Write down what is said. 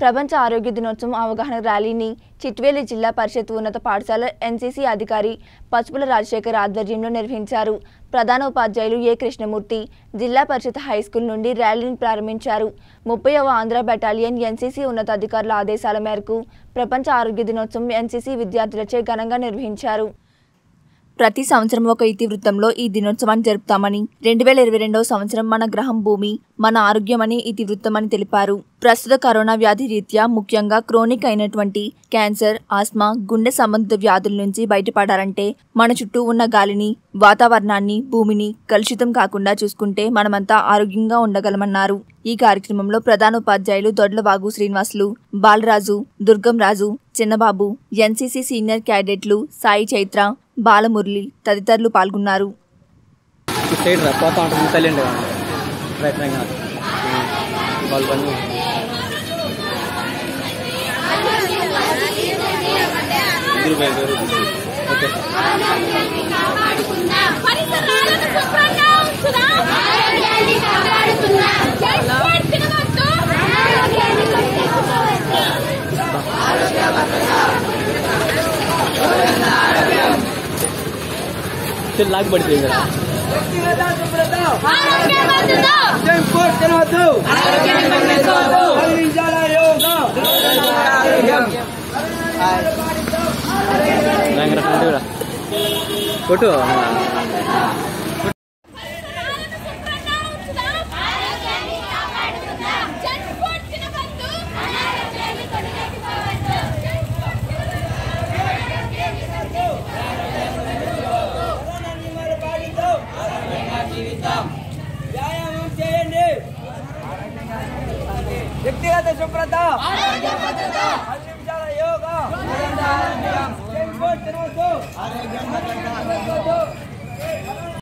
ప్రపంచ ఆరోగ్య దినోత్సవం అవగాహన ర్యాలీని చిట్వేలి జిల్లా పరిషత్ ఉన్నత పాఠశాల ఎన్సీసీ అధికారి పసుపుల రాజశేఖర్ ఆధ్వర్యంలో నిర్వహించారు ప్రధాన ఉపాధ్యాయులు ఏ కృష్ణమూర్తి జిల్లా పరిషత్ హైస్కూల్ నుండి ర్యాలీని ప్రారంభించారు ముప్పైవ ఆంధ్ర బెటాలియన్ ఎన్సీసీ ఉన్నతాధికారుల ఆదేశాల మేరకు ప్రపంచ ఆరోగ్య దినోత్సవం ఎన్సీసీ విద్యార్థులచే ఘనంగా నిర్వహించారు ప్రతి సంవత్సరం ఒక ఇతివృత్తంలో ఈ దినోత్సవాన్ని జరుపుతామని రెండు వేల ఇరవై రెండవ సంవత్సరం మన గ్రహం భూమి మన ఆరోగ్యం అని ఇతివృత్తం అని తెలిపారు ప్రస్తుత కరోనా వ్యాధి రీత్యా ముఖ్యంగా క్రోనిక్ అయినటువంటి క్యాన్సర్ ఆస్మా గుండె సంబంధిత వ్యాధుల నుంచి బయటపడాలంటే మన చుట్టూ ఉన్న గాలిని వాతావరణాన్ని భూమిని కలుషితం కాకుండా చూసుకుంటే మనమంతా ఆరోగ్యంగా ఉండగలమన్నారు ఈ కార్యక్రమంలో ప్రధాన ఉపాధ్యాయులు దొడ్లబాగు శ్రీనివాసులు బాలరాజు దుర్గం రాజు చిన్నబాబు ఎన్సీసీ సీనియర్ క్యాడెట్లు సాయి చైత్ర బాలమురళి తదితరులు పాల్గొన్నారు ఈ సైడ్ రా పోతా ఉంటుంది సైలెంట్గా ప్రయత్నంగా వాళ్ళు పని ఓకే పరిసరాలను శుభ్రంగా ఉంచుదాం ఆరోగ్యాన్ని కాపాడుకుందాం జై తినవద్దు ఆరోగ్యాన్ని లాగ్ పడిపోయింది కదా ఆరోగ్యవంతులు భయంకర ఫ్రెండ్ కూడా కొట్టు పరిసరాలను శుభ్రంగా ఉంచుదాం ఆరోగ్యాన్ని కాపాడుకుందాం జంక్ ఫుడ్ తినవద్దు అనారోగ్యాన్ని కొనసాగించవద్దు వ్యాయామం చేయండి వ్యక్తిగత శుభ్రత పది నిమిషాల యోగా జంక్ ఫుడ్ తినవద్దు